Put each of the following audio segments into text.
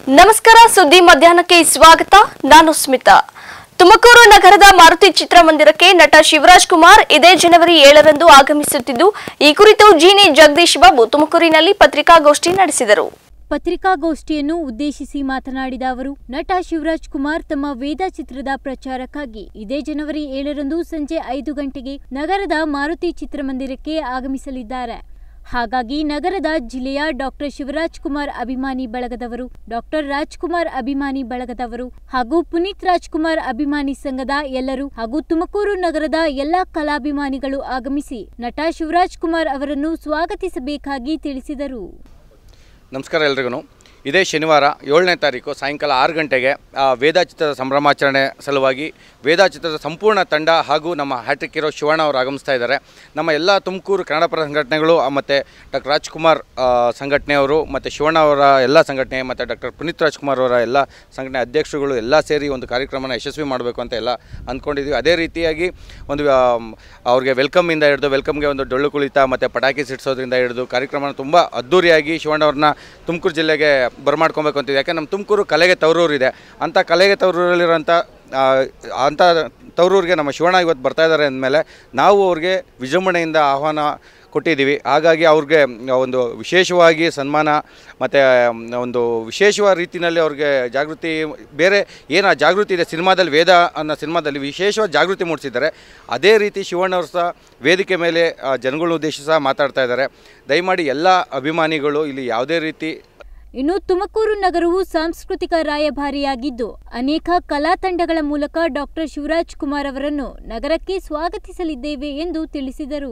ನಮಸ್ಕಾರ ಸುದ್ದಿ ಮಧ್ಯಾಹ್ನಕ್ಕೆ ಸ್ವಾಗತ ನಾನು ಸ್ಮಿತಾ ತುಮಕೂರು ನಗರದ ಮಾರುತಿ ಚಿತ್ರಮಂದಿರಕ್ಕೆ ನಟ ಶಿವರಾಜ್ ಕುಮಾರ್ ಇದೇ ಜನವರಿ ಏಳರಂದು ಆಗಮಿಸುತ್ತಿದ್ದು ಈ ಕುರಿತು ಜೀನಿ ಜಗದೀಶ್ ಬಾಬು ತುಮಕೂರಿನಲ್ಲಿ ಪತ್ರಿಕಾಗೋಷ್ಠಿ ನಡೆಸಿದರು ಪತ್ರಿಕಾಗೋಷ್ಠಿಯನ್ನು ಉದ್ದೇಶಿಸಿ ಮಾತನಾಡಿದ ಅವರು ನಟ ಶಿವರಾಜ್ ಕುಮಾರ್ ತಮ್ಮ ವೇದ ಚಿತ್ರದ ಪ್ರಚಾರಕ್ಕಾಗಿ ಇದೇ ಜನವರಿ ಏಳರಂದು ಸಂಜೆ ಐದು ಗಂಟೆಗೆ ನಗರದ ಮಾರುತಿ ಚಿತ್ರಮಂದಿರಕ್ಕೆ ಆಗಮಿಸಲಿದ್ದಾರೆ ಹಾಗಾಗಿ ನಗರದ ಜಿಲ್ಲೆಯ ಡಾಕ್ಟರ್ ಶಿವರಾಜ್ ಕುಮಾರ್ ಅಭಿಮಾನಿ ಬಳಗದವರು ಡಾಕ್ಟರ್ ರಾಜ್ಕುಮಾರ್ ಅಭಿಮಾನಿ ಬಳಗದವರು ಹಾಗೂ ಪುನೀತ್ ರಾಜ್ಕುಮಾರ್ ಅಭಿಮಾನಿ ಸಂಘದ ಎಲ್ಲರೂ ಹಾಗೂ ತುಮಕೂರು ನಗರದ ಎಲ್ಲಾ ಕಲಾಭಿಮಾನಿಗಳು ಆಗಮಿಸಿ ನಟ ಶಿವರಾಜ್ ಕುಮಾರ್ ಅವರನ್ನು ಸ್ವಾಗತಿಸಬೇಕಾಗಿ ತಿಳಿಸಿದರು ನಮಸ್ಕಾರ ಎಲ್ರಿಗೂ ಇದೇ ಶನಿವಾರ ಏಳನೇ ತಾರೀಕು ಸಾಯಂಕಾಲ ಆರು ಗಂಟೆಗೆ ಆ, ವೇದ ಚಿತ್ರದ ಸಂಭ್ರಮಾಚರಣೆ ಸಲುವಾಗಿ ವೇದ ಚಿತ್ರದ ಸಂಪೂರ್ಣ ತಂಡ ಹಾಗೂ ನಮ್ಮ ಹ್ಯಾಟ್ರಿಕ್ ಹೀರೋ ಶಿವಣ್ಣ ಅವರು ಆಗಮಿಸ್ತಾ ಇದ್ದಾರೆ ನಮ್ಮ ಎಲ್ಲ ತುಮಕೂರು ಕನ್ನಡಪರ ಸಂಘಟನೆಗಳು ಮತ್ತು ಡಾಕ್ಟರ್ ರಾಜ್ಕುಮಾರ್ ಆ, ಸಂಘಟನೆಯವರು ಮತ್ತು ಶಿವಣ್ಣ ಅವರ ಎಲ್ಲ ಸಂಘಟನೆ ಮತ್ತು ಡಾಕ್ಟರ್ ಪುನೀತ್ ರಾಜ್ಕುಮಾರ್ ಅವರ ಎಲ್ಲ ಸಂಘಟನೆ ಅಧ್ಯಕ್ಷರುಗಳು ಎಲ್ಲ ಸೇರಿ ಒಂದು ಕಾರ್ಯಕ್ರಮನ ಯಶಸ್ವಿ ಮಾಡಬೇಕು ಅಂತ ಎಲ್ಲ ಅಂದ್ಕೊಂಡಿದ್ವಿ ಅದೇ ರೀತಿಯಾಗಿ ಒಂದು ಆ, ಅವ್ರಿಗೆ ವೆಲ್ಕಮ್ಮಿಂದ ಹಿಡಿದು ವೆಲ್ಕಮ್ಗೆ ಒಂದು ಡೊಳ್ಳು ಕುಳಿತ ಮತ್ತು ಪಟಾಕಿ ಸಿಡಿಸೋದ್ರಿಂದ ಹಿಡಿದು ಕಾರ್ಯಕ್ರಮನ ತುಂಬ ಅದ್ಧೂರಿಯಾಗಿ ಶಿವಣ್ಣವ್ರನ್ನ ತುಮಕೂರು ಜಿಲ್ಲೆಗೆ ಬರಮಾಡ್ಕೊಬೇಕು ಅಂತಿದೆ ಯಾಕೆ ನಮ್ಮ ತುಮಕೂರು ಕಲೆಗೆ ತವರೂರು ಇದೆ ಅಂಥ ಕಲೆಗೆ ತವರೂರಲ್ಲಿರೋಂಥ ಆ, ಅಂಥ ತವರೂರಿಗೆ ನಮ್ಮ ಶಿವಣ್ಣ ಇವತ್ತು ಬರ್ತಾ ಇದ್ದಾರೆ ಅಂದಮೇಲೆ ನಾವು ಅವ್ರಿಗೆ ವಿಜೃಂಭಣೆಯಿಂದ ಆಹ್ವಾನ ಕೊಟ್ಟಿದ್ದೀವಿ ಹಾಗಾಗಿ ಅವ್ರಿಗೆ ಒಂದು ವಿಶೇಷವಾಗಿ ಸನ್ಮಾನ ಮತ್ತು ಒಂದು ವಿಶೇಷವಾದ ರೀತಿಯಲ್ಲಿ ಅವ್ರಿಗೆ ಜಾಗೃತಿ ಬೇರೆ ಏನು ಆ ಜಾಗೃತಿ ಇದೆ ಸಿನಿಮಾದಲ್ಲಿ ವೇದ ಅನ್ನೋ ಸಿನಿಮಾದಲ್ಲಿ ವಿಶೇಷವಾದ ಜಾಗೃತಿ ಮೂಡಿಸಿದ್ದಾರೆ ಅದೇ ರೀತಿ ಶಿವಣ್ಣವ್ರು ಸಹ ವೇದಿಕೆ ಮೇಲೆ ಆ, ಜನಗಳನ್ನ ಉದ್ದೇಶಿಸಿ ಸಹ ಮಾತಾಡ್ತಾ ಇದ್ದಾರೆ ದಯಮಾಡಿ ಎಲ್ಲ ಅಭಿಮಾನಿಗಳು ಇಲ್ಲಿ ಯಾವುದೇ ರೀತಿ ಇನ್ನು ತುಮಕೂರು ನಗರವು ಸಾಂಸ್ಕೃತಿಕ ರಾಯಭಾರಿಯಾಗಿದ್ದು ಅನೇಕ ಕಲಾ ತಂಡಗಳ ಮೂಲಕ ಡಾಕ್ಟರ್ ಶಿವರಾಜ್ ಕುಮಾರ್ ಅವರನ್ನು ನಗರಕ್ಕೆ ಸ್ವಾಗತಿಸಲಿದ್ದೇವೆ ಎಂದು ತಿಳಿಸಿದರು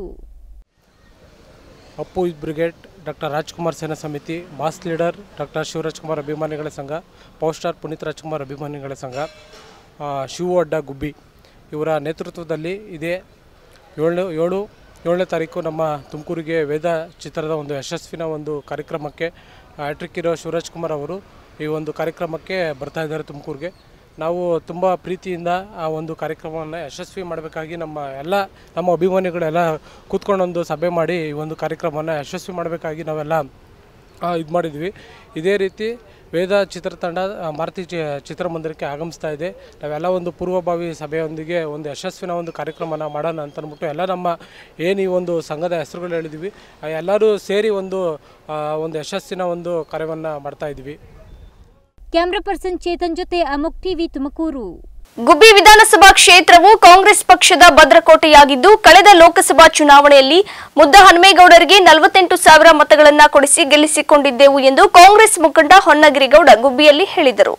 Appu youth brigade doctor Rajkumar Sena Samiti mass leader doctor Shivaraj Kumar ಅಭಿಮಾನಿಗಳ ಸಂಘ ಪವರ್ ಸ್ಟಾರ್ ಪುನೀತ್ ರಾಜ್ಕುಮಾರ್ ಅಭಿಮಾನಿಗಳ ಸಂಘ ಆ, ಶಿವು ಅಡ್ಡ ಗುಬ್ಬಿ ಇವರ ನೇತೃತ್ವದಲ್ಲಿ ಇದೇ ಏಳನೇ ಏಳು ಏಳನೇ ತಾರೀಕು ನಮ್ಮ ತುಮಕೂರಿಗೆ ವೇದ ಚಿತ್ರದ ಒಂದು ಯಶಸ್ವಿನ ಒಂದು ಕಾರ್ಯಕ್ರಮಕ್ಕೆ ಹ್ಯಾಟ್ರಿಕ್ ಹೀರೋ ಶಿವರಾಜ್ ಕುಮಾರ್ ಅವರು ಈ ಒಂದು ಕಾರ್ಯಕ್ರಮಕ್ಕೆ ಬರ್ತಾ ಇದ್ದಾರೆ ತುಮಕೂರಿಗೆ ನಾವು ತುಂಬ ಪ್ರೀತಿಯಿಂದ ಆ ಒಂದು ಕಾರ್ಯಕ್ರಮವನ್ನು ಯಶಸ್ವಿ ಮಾಡಬೇಕಾಗಿ ನಮ್ಮ ಎಲ್ಲ ನಮ್ಮ ಅಭಿಮಾನಿಗಳೆಲ್ಲ ಕೂತ್ಕೊಂಡೊಂದು ಸಭೆ ಮಾಡಿ ಈ ಒಂದು ಕಾರ್ಯಕ್ರಮವನ್ನು ಯಶಸ್ವಿ ಮಾಡಬೇಕಾಗಿ ನಾವೆಲ್ಲ ಇದು ಮಾಡಿದ್ವಿ ಇದೇ ರೀತಿ ವೇದ ಚಿತ್ರತಂಡ ಆ, ಮಾರುತಿ ಚಿ ಚಿತ್ರಮಂದಿರಕ್ಕೆ ಆಗಮಿಸ್ತಾ ಇದೆ ನಾವೆಲ್ಲ ಒಂದು ಪೂರ್ವಭಾವಿ ಸಭೆಯೊಂದಿಗೆ ಒಂದು ಯಶಸ್ವಿನ ಒಂದು ಕಾರ್ಯಕ್ರಮನ ಮಾಡೋಣ ಅಂತ ಅಂದ್ಬಿಟ್ಟು ಎಲ್ಲ ನಮ್ಮ ಏನು ಈ ಒಂದು ಸಂಘದ ಹೆಸರುಗಳು ಹೇಳಿದ್ವಿ ಆ ಎಲ್ಲರೂ ಸೇರಿ ಒಂದು ಆ, ಒಂದು ಯಶಸ್ಸಿನ ಒಂದು ಕಾರ್ಯವನ್ನು ಮಾಡ್ತಾ ಇದ್ವಿ ಕ್ಯಾಮ್ರಾ ಪರ್ಸನ್ ಚೇತನ್ ಜೊತೆ ಅಮೋಕ್ ಟಿವಿ ತುಮಕೂರು ಗುಬ್ಬಿ ವಿಧಾನಸಭಾ ಕ್ಷೇತ್ರವು ಕಾಂಗ್ರೆಸ್ ಪಕ್ಷದ ಭದ್ರಕೋಟೆಯಾಗಿದ್ದು ಕಳೆದ ಲೋಕಸಭಾ ಚುನಾವಣೆಯಲ್ಲಿ ಮುದ್ದ ಹನುಮೇಗೌಡರಿಗೆ ನಲವತ್ತೆಂಟು ಸಾವಿರ ಮತಗಳನ್ನ ಕೊಡಿಸಿ ಗೆಲ್ಲಿಸಿಕೊಂಡಿದ್ದೆವು ಎಂದು ಕಾಂಗ್ರೆಸ್ ಮುಖಂಡ ಹೊನ್ನಗಿರಿಗೌಡ ಗುಬ್ಬಿಯಲ್ಲಿ ಹೇಳಿದರು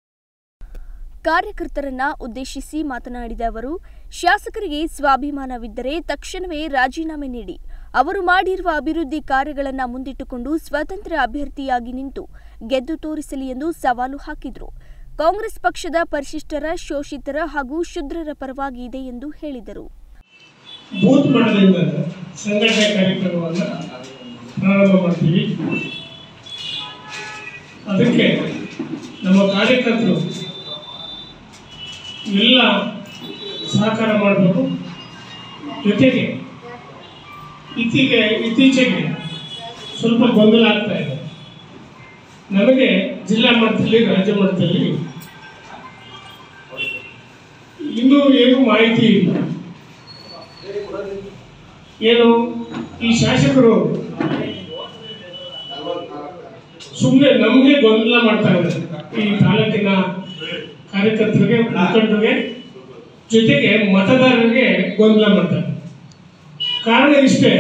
ಕಾರ್ಯಕರ್ತರನ್ನ ಉದ್ದೇಶಿಸಿ ಮಾತನಾಡಿದ ಅವರು ಶಾಸಕರಿಗೆ ಸ್ವಾಭಿಮಾನವಿದ್ದರೆ ತಕ್ಷಣವೇ ರಾಜೀನಾಮೆ ನೀಡಿ ಅವರು ಮಾಡಿರುವ ಅಭಿವೃದ್ಧಿ ಕಾರ್ಯಗಳನ್ನು ಮುಂದಿಟ್ಟುಕೊಂಡು ಸ್ವತಂತ್ರ ಅಭ್ಯರ್ಥಿಯಾಗಿ ನಿಂತು ಗೆದ್ದು ತೋರಿಸಲಿ ಎಂದು ಸವಾಲು ಹಾಕಿದರು ಕಾಂಗ್ರೆಸ್ ಪಕ್ಷದ ಪರಿಶಿಷ್ಟರ ಶೋಷಿತರ ಹಾಗೂ ಶೂದ್ರರ ಪರವಾಗಿ ಇದೆ ಎಂದು ಹೇಳಿದರು ಬೂತ್ ಮಟ್ಟದಿಂದ ಸಂಘಟನೆ ಕಾರ್ಯಕ್ರಮವನ್ನು ಪ್ರಾರಂಭ ಮಾಡ್ತೀವಿ ಅದಕ್ಕೆ ನಮ್ಮ ಕಾರ್ಯಕರ್ತರು ಎಲ್ಲ ಸಹಕಾರ ಮಾಡಬೇಕು ಜೊತೆಗೆ ಇತ್ತೀಗೆ ಇತ್ತೀಚೆಗೆ ಸ್ವಲ್ಪ ಗೊಂದಲ ಆಗ್ತಾ ಇದೆ ನಮಗೆ ಜಿಲ್ಲಾ ಮಟ್ಟದಲ್ಲಿ ರಾಜ್ಯ ಮಟ್ಟದಲ್ಲಿ ಇನ್ನೂ ಏನು ಮಾಹಿತಿ ಇಲ್ಲ ಏನು ಈ ಶಾಸಕರು ಸುಮ್ಮನೆ ನಮಗೆ ಗೊಂದಲ ಮಾಡ್ತಾ ಇದ್ದಾರೆ ಈ ತಾಲೂಕಿನ ಕಾರ್ಯಕರ್ತರಿಗೆ ಮುಖಂಡರಿಗೆ ಜೊತೆಗೆ ಮತದಾರರಿಗೆ ಗೊಂದಲ ಮಾಡ್ತಾರೆ ಕಾರಣ ಇಷ್ಟೇ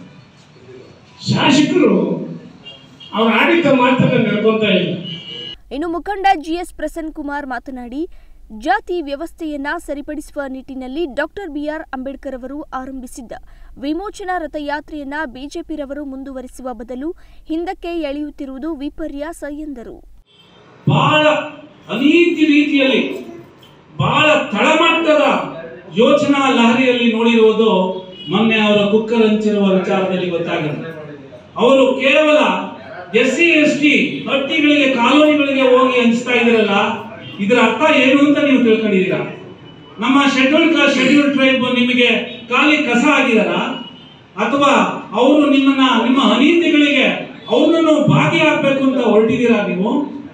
ಶಾಸಕರು ಅವ್ರ ಆಡಳಿತ ಮಾತನ್ನ ನಡ್ಕೊಂತ ಇಲ್ಲ ಇನ್ನು ಮುಖಂಡ ಜಿಎಸ್ ಪ್ರಸನ್ನ ಕುಮಾರ್ ಮಾತನಾಡಿ ಜಾತಿ ವ್ಯವಸ್ಥೆಯನ್ನ ಸರಿಪಡಿಸುವ ನಿಟ್ಟಿನಲ್ಲಿ ಡಾಕ್ಟರ್ ಬಿಆರ್ ಅಂಬೇಡ್ಕರ್ ಅವರು ಆರಂಭಿಸಿದ್ದ ವಿಮೋಚನಾ ರಥಯಾತ್ರೆಯನ್ನ ಬಿಜೆಪಿರವರು ಮುಂದುವರಿಸುವ ಬದಲು ಹಿಂದಕ್ಕೆ ಎಳೆಯುತ್ತಿರುವುದು ವಿಪರ್ಯಾಸ ಎಂದರು ಬಹಳ ಅನೀತಿ ರೀತಿಯಲ್ಲಿ ಬಹಳ ತಳಮಟ್ಟದ ಯೋಚನಾ ಲಹರಿಯಲ್ಲಿ ನೋಡಿರುವುದು ಮೊನ್ನೆ ಅವರ ಕುಕ್ಕರ್ ಹಂಚಿರುವ ವಿಚಾರದಲ್ಲಿ ಗೊತ್ತಾಗುತ್ತೆ ಅವರು ಕೇವಲ ಎಸ್ ಸಿ ಎಸ್ ಟಿ ಹಟ್ಟಿಗಳಿಗೆ ಕಾಲೋನಿಗಳಿಗೆ ಹೋಗಿ ಹಂಚ್ತಾ ಇದ್ರಲ್ಲ ಇದರ ಅರ್ಥ ಏನು ಅಂತ ನೀವು ತಿಳ್ಕೊಂಡಿದ್ದೀರಾ ನಮ್ಮ ಶೆಡ್ಯೂಲ್ ಕಾಸ್ಟ್ ಶೆಡ್ಯೂಲ್ ಟ್ರೈಬ್ ನಿಮಗೆ ಖಾಲಿ ಕಸ ಆಗಿದಾರ ಅಥವಾ ಅವರು ನಿಮ್ಮನ್ನ ನಿಮ್ಮ ಅನೀತಿಗಳಿಗೆ ಅವ್ರನ್ನೂ ಭಾಗಿಯಾಗಬೇಕು ಅಂತ ಹೊರಟಿದ್ದೀರಾ ನೀವು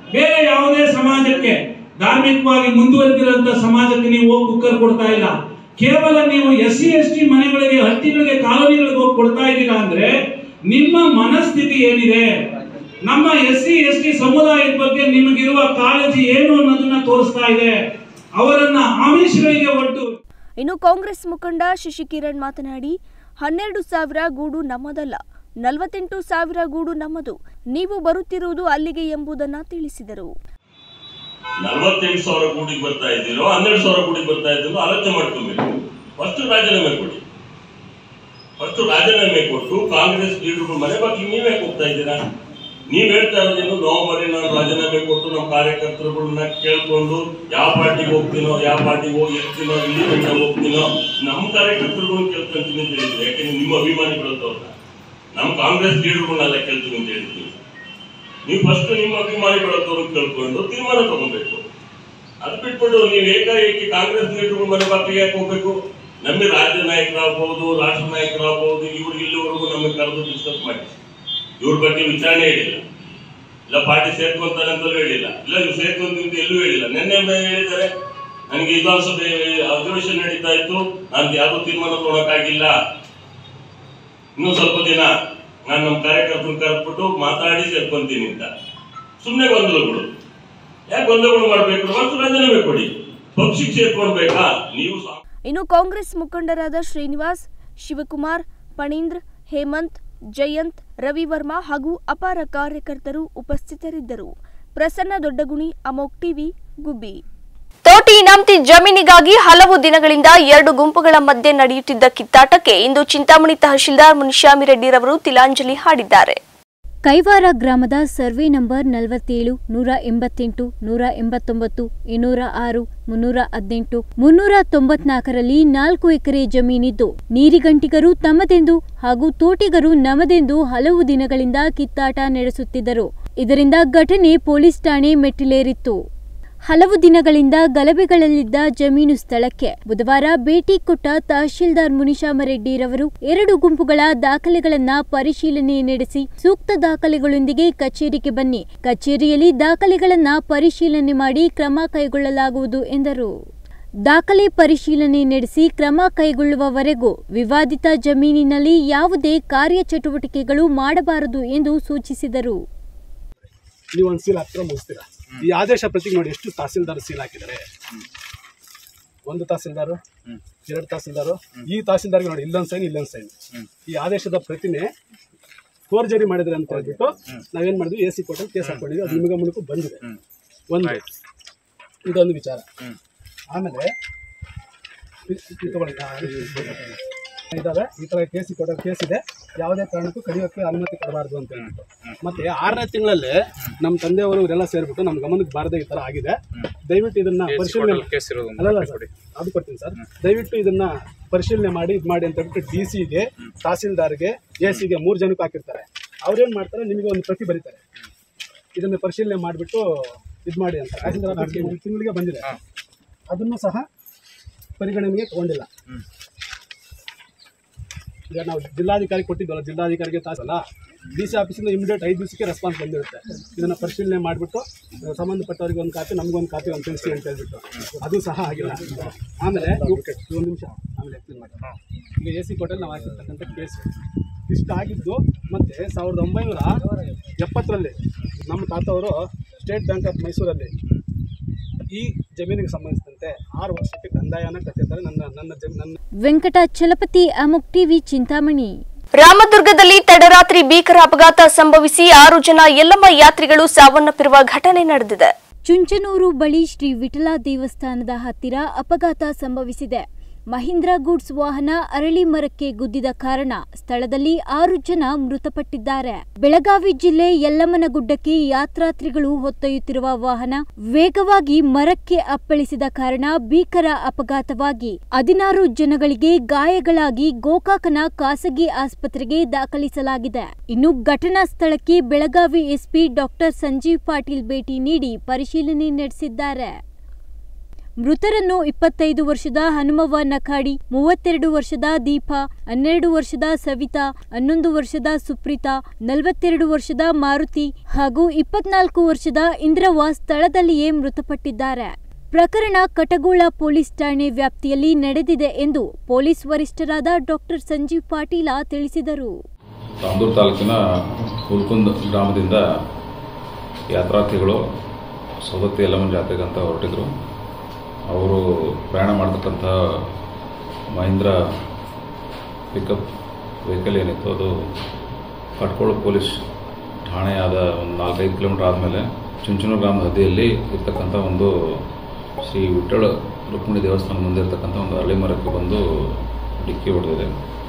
ಬೇರೆ ಯಾವುದೇ ಸಮಾಜಕ್ಕೆ ಧಾರ್ಮಿಕವಾಗಿ ಮುಂದುವರೆದಿರುವಂತ ಸಮಾಜಕ್ಕೆ ನೀವು ಹೋಗಿ ಕುಕ್ಕರ್ ಕೊಡ್ತಾ ಇಲ್ಲ ಕೇವಲ ನೀವು ಎಸ್ ಸಿ ಎಸ್ ಟಿ ಮನೆಗಳಿಗೆ ಹಟ್ಟಿಗಳಿಗೆ ಕಾಲೋನಿಗಳಿಗೆ ಹೋಗಿ ಕೊಡ್ತಾ ಇದ್ದೀರಾ ಅಂದ್ರೆ ನಿಮ್ಮ ಮನಸ್ಥಿತಿ ಏನಿದೆ ನಮ್ಮ ಎಸ್ ಸಿ ಎಸ್ ಟಿ ಸಮುದಾಯದ ಬಗ್ಗೆ ನಿಮಗಿರುವ ಕಾಳಜಿ ಏನು ಅನ್ನೋದನ್ನ ತೋರಿಸ್ತಾ ಇದೆ ಅವರನ್ನ ಆಮಿಷಗಳಿಗೆ ಒಟ್ಟು ಇನ್ನು ಕಾಂಗ್ರೆಸ್ ಮುಖಂಡ ಶಶಿಕಿರಣ್ ಮಾತನಾಡಿ ಹನ್ನೆರಡು ಸಾವಿರ ಗೂಡು ನಮ್ಮದಲ್ಲ ನಲವತ್ತೆಂಟು ಸಾವಿರ ಗೂಡು ನಮ್ಮದು ನೀವು ಬರುತ್ತಿರುವುದು ಅಲ್ಲಿಗೆ ಎಂಬುದನ್ನ ತಿಳಿಸಿದರು ನಲವತ್ತೆಂಟು ಸಾವಿರ ಕೋಟಿಗೆ ಬರ್ತಾ ಇದ್ದೀರೋ ಹನ್ನೆರಡು ಸಾವಿರ ಕೋಟಿಗೆ ಬರ್ತಾ ಇದ್ದೀರೋ ಆಲೋಚನೆ ಮಾಡ್ಕೊಬೇಕು ಫಸ್ಟ್ ರಾಜೀನಾಮೆ ಕೊಡಿ ಫಸ್ಟ್ ರಾಜೀನಾಮೆ ಕೊಟ್ಟು ಕಾಂಗ್ರೆಸ್ ಲೀಡರ್ಗಳು ಮನೆ ಬಾಗಿಲು ನೀವೇ ಹೋಗ್ತಾ ಇದ್ದೀರಾ ನೀವ್ ಹೇಳ್ತಾ ಇರೋದೇನು ನವೆಂಬರ್ ನಾನು ರಾಜೀನಾಮೆ ಕೊಟ್ಟು ನಮ್ಮ ಕಾರ್ಯಕರ್ತರುಗಳನ್ನ ಕೇಳ್ಕೊಂಡು ಯಾವ ಪಾರ್ಟಿಗೆ ಹೋಗ್ತೀನೋ ಯಾವ ಪಾರ್ಟಿಗೆ ಹೋಗಿ ಇರ್ತೀನೋ ಇಲ್ಲಿ ಗಂಟೆ ಹೋಗ್ತೀನೋ ನಮ್ಮ ಕಾರ್ಯಕರ್ತರುಗಳು ಕೇಳ್ಕೊಂತೀನಿ ಅಂತ ಹೇಳಿದ್ರು ಯಾಕೆಂದ್ರೆ ನಿಮ್ಮ ಅಭಿಮಾನಿಗಳು ಅವ್ರನ್ನ ನಮ್ಮ ಕಾಂಗ್ರೆಸ್ ಲೀಡರ್ಗಳನ್ನೆಲ್ಲ ಕೇಳ್ತೀನಿ ಅಂತ ಹೇಳಿದ್ವಿ ನೀವು ಫಸ್ಟ್ ನಿಮ್ಮ ಅಭಿಮಾನಿಗಳತ್ತವ್ರು ಕೇಳ್ಕೊಂಡು ತೀರ್ಮಾನ ತಗೊಬೇಕು ಅದು ಬಿಟ್ಬಿಟ್ಟು ನೀವು ಏಕಾಏಕಿ ಕಾಂಗ್ರೆಸ್ ಲೀಡರ್ಗಳು ಮನೆ ಬಾಪಿಗೆ ಯಾಕೆ ಹೋಗ್ಬೇಕು ನಮಗೆ ರಾಜ್ಯ ನಾಯಕರಾಗಬಹುದು ರಾಷ್ಟ್ರ ನಾಯಕರಾಗಬಹುದು ಇವ್ರು ಇಲ್ಲಿವರೆಗೂ ನಮಗೆ ಕರೆದು ಡಿಸ್ಕಸ್ ಮಾಡಿ ಇವ್ರ ಬಗ್ಗೆ ವಿಚಾರಣೆ ಹೇಳಿಲ್ಲ ಇಲ್ಲ ಪಾರ್ಟಿ ಸೇರ್ಕೊಂತಾರೆ ಅಂತಲೂ ಹೇಳಿಲ್ಲ ಇಲ್ಲ ನೀವು ಸೇರ್ಕೊಂತೀವಿ ಅಂತ ಎಲ್ಲೂ ಹೇಳಿಲ್ಲ ನಿನ್ನೆ ಮೇಲೆ ಹೇಳಿದ್ದಾರೆ ನನಗೆ ವಿಧಾನಸಭೆ ಅಧಿವೇಶನ ನಡೀತಾ ಇತ್ತು ನಾನು ಯಾವುದೋ ತೀರ್ಮಾನ ತೊಗೊಳಕ್ಕಾಗಿಲ್ಲ ಇನ್ನೂ ಸ್ವಲ್ಪ ದಿನ ನಾನು ನಮ್ಮ ಕಾರ್ಯಕರ್ತರು ಕರೆದ್ಬಿಟ್ಟು ಮಾತಾಡಿ ಸೇರ್ಕೊಂತೀನಿ ಅಂತ ಸುಮ್ಮನೆ ಗೊಂದಲಗಳು ಯಾಕೆ ಗೊಂದಲಗಳು ಮಾಡ್ಬೇಕು ಮತ್ತು ರಾಜೀನಾಮೆ ಕೊಡಿ ಪಕ್ಷಕ್ಕೆ ಸೇರ್ಕೊಳ್ಬೇಕಾ ನೀವು ಸಾ- ಇನ್ನು ಕಾಂಗ್ರೆಸ್ ಮುಖಂಡರಾದ ಶ್ರೀನಿವಾಸ್ ಶಿವಕುಮಾರ್ ಪಣೀಂದ್ರ ಹೇಮಂತ್ ಜಯಂತ್ ರವಿವರ್ಮಾ ಹಾಗೂ ಅಪಾರ ಕಾರ್ಯಕರ್ತರು ಉಪಸ್ಥಿತರಿದ್ದರು ಪ್ರಸನ್ನ ದೊಡ್ಡಗುಣಿ ಅಮೋಕ್ ಟಿವಿ ಗುಬ್ಬಿ ತೋಟಿ ಇನಾಮ್ತಿ ಜಮೀನಿಗಾಗಿ ಹಲವು ದಿನಗಳಿಂದ ಎರಡು ಗುಂಪುಗಳ ಮಧ್ಯೆ ನಡೆಯುತ್ತಿದ್ದ ಕಿತ್ತಾಟಕ್ಕೆ ಇಂದು ಚಿಂತಾಮಣಿ ತಹಶೀಲ್ದಾರ್ ಮುನಿಶಾಮಿ ರೆಡ್ಡಿರವರು ತಿಲಾಂಜಲಿ ಹಾಡಿದ್ದಾರೆ ಕೈವಾರ ಗ್ರಾಮದ ಸರ್ವೆ ನಂಬರ್ ನಲವತ್ತೇಳು ನೂರ ಎಂಬತ್ತೆಂಟು ನೂರ ಎಂಬತ್ತೊಂಬತ್ತು ಇನ್ನೂರ ಆರು ಮುನ್ನೂರ ಹದಿನೆಂಟು ಮುನ್ನೂರ ತೊಂಬತ್ನಾಲ್ಕರಲ್ಲಿ ನಾಲ್ಕು ಎಕರೆ ಜಮೀನಿದ್ದು ನೀರಿಗಂಟಿಗರು ತಮ್ಮದೆಂದು ಹಾಗೂ ತೋಟಿಗರು ನಮದೆಂದು ಹಲವು ದಿನಗಳಿಂದ ಕಿತ್ತಾಟ ನಡೆಸುತ್ತಿದ್ದರು ಇದರಿಂದ ಘಟನೆ ಪೊಲೀಸ್ ಠಾಣೆ ಮೆಟ್ಟಿಲೇರಿತ್ತು ಹಲವು ದಿನಗಳಿಂದ ಗಲಭೆಗಳಲ್ಲಿದ್ದ ಜಮೀನು ಸ್ಥಳಕ್ಕೆ ಬುಧವಾರ ಭೇಟಿ ಕೊಟ್ಟ ತಹಶೀಲ್ದಾರ್ ಮುನಿಶಾಮರೆಡ್ಡಿರವರು ಎರಡು ಗುಂಪುಗಳ ದಾಖಲೆಗಳನ್ನ ಪರಿಶೀಲನೆ ನಡೆಸಿ ಸೂಕ್ತ ದಾಖಲೆಗಳೊಂದಿಗೆ ಕಚೇರಿಗೆ ಬನ್ನಿ ಕಚೇರಿಯಲ್ಲಿ ದಾಖಲೆಗಳನ್ನ ಪರಿಶೀಲನೆ ಮಾಡಿ ಕ್ರಮ ಕೈಗೊಳ್ಳಲಾಗುವುದು ಎಂದರು ದಾಖಲೆ ಪರಿಶೀಲನೆ ನಡೆಸಿ ಕ್ರಮ ಕೈಗೊಳ್ಳುವವರೆಗೂ ವಿವಾದಿತ ಜಮೀನಿನಲ್ಲಿ ಯಾವುದೇ ಕಾರ್ಯಚಟುವಟಿಕೆಗಳು ಮಾಡಬಾರದು ಎಂದು ಸೂಚಿಸಿದರು ನೀವು ಒಂದು ಸೀಲ್ ಹತ್ರ ಮುಗಿಸ್ತೀರಾ ಈ ಆದೇಶ ಪ್ರತಿಗೆ ನೋಡಿ ಎಷ್ಟು ತಹಸೀಲ್ದಾರ್ ಸೀಲ್ ಹಾಕಿದ್ದಾರೆ ಒಂದು ತಹಸೀಲ್ದಾರು ಎರಡು ತಹಸೀಲ್ದಾರು ಈ ತಹಸೀಲ್ದಾರ್ಗೆ ನೋಡಿ ಇಲ್ಲೊಂದು ಸೈನ್ ಇಲ್ಲೊಂದು ಸೈನ್ ಈ ಆದೇಶದ ಪ್ರತಿನೇ ಫೋರ್ಜರಿ ಮಾಡಿದ್ರೆ ಅಂತ ಹೇಳ್ಬಿಟ್ಟು ನಾವೇನ್ ಮಾಡಿದ್ವಿ ಎ ಸಿ ಕೋರ್ಟಲ್ಲಿ ಕೇಸ್ ಹಾಕೊಂಡಿದ್ವಿ ಅದು ನಿಮಗೆ ಮೂಲಕ ಬಂದಿದೆ ಒಂದು ಇದೊಂದು ವಿಚಾರ ಆಮೇಲೆ ಇ- ಇ- ತಗೊಳ್ಳಿ ಆ, ಇದಾವೆ ಈ ಥರ ಕೇಸ್ ಕೊಡೋ ಕೇಸ್ ಇದೆ ಯಾವುದೇ ಕಾರಣಕ್ಕೂ ಕಡಿಯೋಕ್ಕೆ ಅನುಮತಿ ಕೊಡಬಾರ್ದು ಅಂತ ಹೇಳ್ಬಿಟ್ಟು ಮತ್ತೆ ಆರನೇ ತಿಂಗಳಲ್ಲಿ ನಮ್ಮ ತಂದೆಯವರು ಇವರೆಲ್ಲ ಸೇರ್ಬಿಟ್ಟು ನಮ್ಮ ಗಮನಕ್ಕೆ ಬಾರದೆ ಈ ಥರ ಆಗಿದೆ ದಯವಿಟ್ಟು ಇದನ್ನ ಪರಿಶೀಲನೆ ಅಲ್ಲಲ್ಲ ಸರ್ ಅದು ಕೊಡ್ತೀನಿ ಸರ್ ದಯವಿಟ್ಟು ಇದನ್ನ ಪರಿಶೀಲನೆ ಮಾಡಿ ಇದು ಮಾಡಿ ಅಂತ ಹೇಳ್ಬಿಟ್ಟು ಡಿ ಸಿಗೆ ತಹಸೀಲ್ದಾರ್ಗೆ ಎ ಸಿಗೆ ಮೂರು ಜನಕ್ಕೆ ಹಾಕಿರ್ತಾರೆ ಅವ್ರೇನು ಮಾಡ್ತಾರೆ ನಿಮಗೆ ಒಂದು ಪ್ರತಿ ಬರೀತಾರೆ ಇದನ್ನ ಪರಿಶೀಲನೆ ಮಾಡಿಬಿಟ್ಟು ಇದು ಮಾಡಿ ಅಂತ ತಹಸೀಲ್ದಾರ್ ಆಫೀಸ್ಗೆ ಒಂದು ತಿಂಗಳಿಗೆ ಬಂದಿದೆ ಅದನ್ನು ಸಹ ಪರಿಗಣನೆಗೆ ತಗೊಂಡಿಲ್ಲ ಈಗ ನಾವು ಜಿಲ್ಲಾಧಿಕಾರಿ ಕೊಟ್ಟಿದ್ವಲ್ಲ ಜಿಲ್ಲಾಧಿಕಾರಿಗೆ ತಾಸಲ್ಲ ಡಿ ಸಿ ಆಫೀಸಿಂದ ಇಮಿಡಿಯೇಟ್ ಐದು ದಿವಸಕ್ಕೆ ರೆಸ್ಪಾನ್ಸ್ ಬಂದಿರುತ್ತೆ ಇದನ್ನು ಪರಿಶೀಲನೆ ಮಾಡಿಬಿಟ್ಟು ಸಂಬಂಧಪಟ್ಟವರಿಗೆ ಒಂದು ಕಾಪಿ ನಮಗೊಂದು ಕಾಪಿ ಒಂದು ತಿಳಿಸಿ ಅಂತ ಹೇಳ್ಬಿಟ್ಟು ಅದು ಸಹ ಆಗಿಲ್ಲ ಆಮೇಲೆ ಒಂದು ನಿಮಿಷ ಆಮೇಲೆ ಎಕ್ಸ್ಪ್ಲೇನ್ ಮಾಡಿ ಈಗ ಎ ಸಿ ಕೋರ್ಟಲ್ಲಿ ನಾವು ಹಾಕಿರ್ತಕ್ಕಂಥ ಕೇಸ್ ಇಷ್ಟ ಆಗಿದ್ದು ಮತ್ತು ಸಾವಿರದ ಒಂಬೈನೂರ ಎಪ್ಪತ್ತರಲ್ಲಿ ನಮ್ಮ ತಾತವರು ಸ್ಟೇಟ್ ಬ್ಯಾಂಕ್ ಆಫ್ ಮೈಸೂರಲ್ಲಿ ಈ ಜಮೀನಿಗೆ ಸಂಬಂಧಿಸಿದಂತೆ ಆರು ವರ್ಷಕ್ಕೆ ಕಂದಾಯನ ಕಟ್ಟಿದ್ದಾರೆ ನನ್ನ ನನ್ನ ಜಮೀನು ನನ್ನ ವೆಂಕಟಾಚಲಪತಿ ಅಮುಕ್ ಟಿವಿ ಚಿಂತಾಮಣಿ ರಾಮದುರ್ಗದಲ್ಲಿ ತಡರಾತ್ರಿ ಭೀಕರ ಅಪಘಾತ ಸಂಭವಿಸಿ ಆರು ಜನ ಯಲ್ಲಮ್ಮ ಯಾತ್ರಿಗಳು ಸಾವನ್ನಪ್ಪಿರುವ ಘಟನೆ ನಡೆದಿದೆ ಚುಂಚನೂರು ಬಳಿ ಶ್ರೀ ವಿಠಲ ದೇವಸ್ಥಾನದ ಹತ್ತಿರ ಅಪಘಾತ ಸಂಭವಿಸಿದೆ ಮಹೀಂದ್ರ ಗೂಡ್ಸ್ ವಾಹನ ಅರಳಿ ಮರಕ್ಕೆ ಗುದ್ದಿದ ಕಾರಣ ಸ್ಥಳದಲ್ಲಿ ಆರು ಜನ ಮೃತಪಟ್ಟಿದ್ದಾರೆ ಬೆಳಗಾವಿ ಜಿಲ್ಲೆ ಯಲ್ಲಮ್ಮನಗುಡ್ಡಕ್ಕೆ ಯಾತ್ರಾರ್ಥಿಗಳು ಹೊತ್ತೊಯ್ಯುತ್ತಿರುವ ವಾಹನ ವೇಗವಾಗಿ ಮರಕ್ಕೆ ಅಪ್ಪಳಿಸಿದ ಕಾರಣ ಭೀಕರ ಅಪಘಾತವಾಗಿ ಹದಿನಾರು ಜನಗಳಿಗೆ ಗಾಯಗಳಾಗಿ ಗೋಕಾಕನ ಖಾಸಗಿ ಆಸ್ಪತ್ರೆಗೆ ದಾಖಲಿಸಲಾಗಿದೆ ಇನ್ನು ಘಟನಾ ಸ್ಥಳಕ್ಕೆ ಬೆಳಗಾವಿ ಎಸ್ಪಿ ಡಾಕ್ಟರ್ ಸಂಜೀವ್ ಪಾಟೀಲ್ ಭೇಟಿ ನೀಡಿ ಪರಿಶೀಲನೆ ನಡೆಸಿದ್ದಾರೆ ಮೃತರನ್ನು ಇಪ್ಪತ್ತೈದು ವರ್ಷದ ಹನುಮವ್ವ ನಖಾಡಿ ಮೂವತ್ತೆರಡು ವರ್ಷದ ದೀಪಾ ಹನ್ನೆರಡು ವರ್ಷದ ಸವಿತಾ ಹನ್ನೊಂದು ವರ್ಷದ ಸುಪ್ರೀತಾ ನಲವತ್ತೆರಡು ವರ್ಷದ ಮಾರುತಿ ಹಾಗೂ ಇಪ್ಪತ್ನಾಲ್ಕು ವರ್ಷದ ಇಂದ್ರವ್ವ ಸ್ಥಳದಲ್ಲಿಯೇ ಮೃತಪಟ್ಟಿದ್ದಾರೆ ಪ್ರಕರಣ ಕಟಗೋಳ ಪೊಲೀಸ್ ಠಾಣೆ ವ್ಯಾಪ್ತಿಯಲ್ಲಿ ನಡೆದಿದೆ ಎಂದು ಪೊಲೀಸ್ ವರಿಷ್ಠರಾದ ಡಾಕ್ಟರ್ ಸಂಜೀವ್ ಪಾಟೀಲ ತಿಳಿಸಿದರು ರಾಮದೂರು ತಾಲೂಕಿನ ಹುಲ್ಕುಂದ್ ಗ್ರಾಮದಿಂದ ಯಾತ್ರಾರ್ಥಿಗಳು ಸೌದತ್ತಿ ಯಲ್ಲಮ್ಮನ ಜಾತ್ರೆಗೆ ಅಂತ ಹೊರಟಿದ್ರು ಅವರು ಪ್ರಯಾಣ ಮಾಡ್ತಕ್ಕಂಥ ಮಹೀಂದ್ರ ಪಿಕಪ್ ವೆಹಿಕಲ್ ಏನಿತ್ತು ಅದು ಕಟ್ಕೋಳು ಪೊಲೀಸ್ ಠಾಣೆಯಾದ ಒಂದು ನಾಲ್ಕೈದು ಕಿಲೋಮೀಟರ್ ಆದಮೇಲೆ ಚುಂಚನೂರು ಗ್ರಾಮದ ಹದ್ದಿಯಲ್ಲಿ ಇರ್ತಕ್ಕಂಥ ಒಂದು ಶ್ರೀ ವಿಠ್ಠಳ ರುಕ್ಮಿಣಿ ದೇವಸ್ಥಾನ ಮುಂದೆ ಇರ್ತಕ್ಕಂಥ ಒಂದು ಅರಳಿ ಮರಕ್ಕೆ ಬಂದು ಡಿಕ್ಕಿ ಹೊಡೆದಿದೆ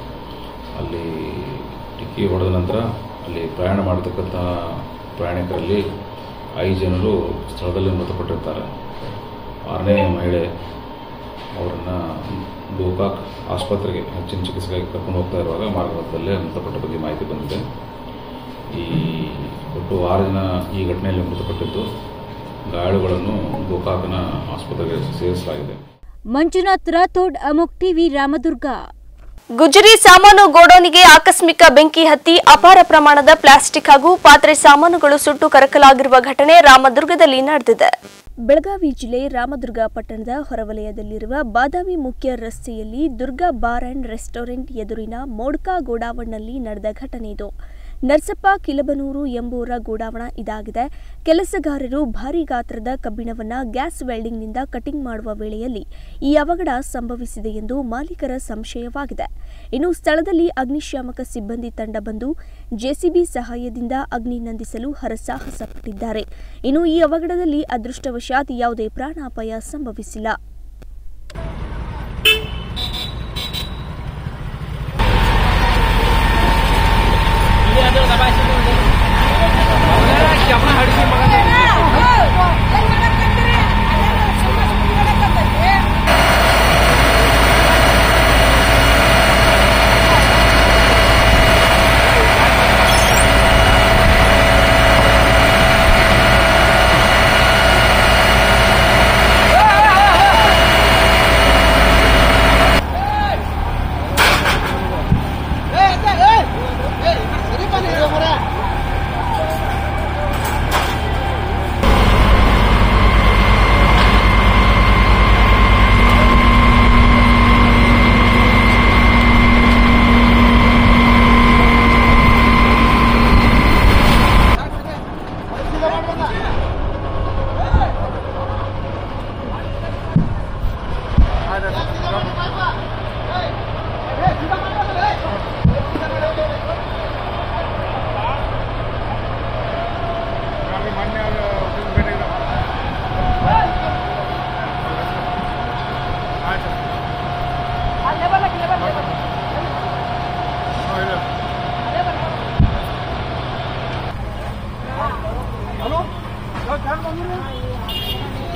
ಅಲ್ಲಿ ಡಿಕ್ಕಿ ಹೊಡೆದ ನಂತರ ಅಲ್ಲಿ ಪ್ರಯಾಣ ಮಾಡತಕ್ಕಂಥ ಪ್ರಯಾಣಿಕರಲ್ಲಿ ಐದು ಜನರು ಸ್ಥಳದಲ್ಲಿ ಮೃತಪಟ್ಟಿರ್ತಾರೆ ಆರನೇ ಮಹಿಳೆ ಅವರನ್ನು ಗೋಕಾಕ್ ಆಸ್ಪತ್ರೆಗೆ ಹೆಚ್ಚಿನ ಚಿಕಿತ್ಸೆಗಾಗಿ ಕರ್ಕೊಂಡು ಹೋಗ್ತಾ ಇರುವಾಗ ಮಾರ್ಗದಲ್ಲೇ ಮೃತಪಟ್ಟ ಬಗ್ಗೆ ಮಾಹಿತಿ ಬಂದಿದೆ ಈ ಒಟ್ಟು ಆರು ಜನ ಈ ಘಟನೆಯಲ್ಲಿ ಮೃತಪಟ್ಟಿದ್ದು ಗಾಯಾಳುಗಳನ್ನು ಗೋಕಾಕ್ನ ಆಸ್ಪತ್ರೆಗೆ ಸೇರಿಸಲಾಗಿದೆ ಮಂಜುನಾಥ್ ರಾಥೋಡ್ ಅಮೋಕ್ ಟಿವಿ ರಾಮದುರ್ಗ ಗುಜರಿ ಸಾಮಾನು ಗೋಡೌನಿಗೆ ಆಕಸ್ಮಿಕ ಬೆಂಕಿ ಹತ್ತಿ ಅಪಾರ ಪ್ರಮಾಣದ ಪ್ಲಾಸ್ಟಿಕ್ ಹಾಗೂ ಪಾತ್ರೆ ಸಾಮಾನುಗಳು ಸುಟ್ಟು ಕರಕಲಾಗಿರುವ ಘಟನೆ ರಾಮದುರ್ಗದಲ್ಲಿ ನಡೆದಿದೆ ಬೆಳಗಾವಿ ಜಿಲ್ಲೆ ರಾಮದುರ್ಗ ಪಟ್ಟಣದ ಹೊರವಲಯದಲ್ಲಿರುವ ಬಾದಾಮಿ ಮುಖ್ಯ ರಸ್ತೆಯಲ್ಲಿ ದುರ್ಗಾ ಬಾರ್ ಅಂಡ್ ರೆಸ್ಟೋರೆಂಟ್ ಎದುರಿನ ಮೋಡ್ಕಾ ಗೋಡಾವಣ್ನಲ್ಲಿ ನಡೆದ ಘಟನೆ ಇದು ನರ್ಸಪ್ಪ ಕಿಲಬನೂರು ಎಂಬುವರ ಗೋಡಾವಣ ಇದಾಗಿದೆ ಕೆಲಸಗಾರರು ಭಾರಿ ಗಾತ್ರದ ಕಬ್ಬಿಣವನ್ನ ಗ್ಯಾಸ್ ವೆಲ್ಡಿಂಗ್ನಿಂದ ಕಟಿಂಗ್ ಮಾಡುವ ವೇಳೆಯಲ್ಲಿ ಈ ಅವಘಡ ಸಂಭವಿಸಿದೆ ಎಂದು ಮಾಲೀಕರ ಸಂಶಯವಾಗಿದೆ ಇನ್ನು ಸ್ಥಳದಲ್ಲಿ ಅಗ್ನಿಶಾಮಕ ಸಿಬ್ಬಂದಿ ತಂಡ ಬಂದು ಜೆಸಿಬಿ ಸಹಾಯದಿಂದ ಅಗ್ನಿ ನಂದಿಸಲು ಹರಸಾಹಸ ಪಟ್ಟಿದ್ದಾರೆ ಇನ್ನು ಈ ಅವಘಡದಲ್ಲಿ ಅದೃಷ್ಟವಶಾತ್ ಯಾವುದೇ ಪ್ರಾಣಾಪಾಯ ಸಂಭವಿಸಿಲ್ಲ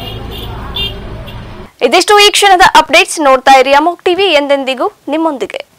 ಇದಿಷ್ಟು ಈ ಕ್ಷಣದ ಅಪ್ಡೇಟ್ಸ್ ನೋಡ್ತಾ ಇರಿ ಅಮೋಕ್ ಟಿವಿ ಎಂದೆಂದಿಗೂ ನಿಮ್ಮೊಂದಿಗೆ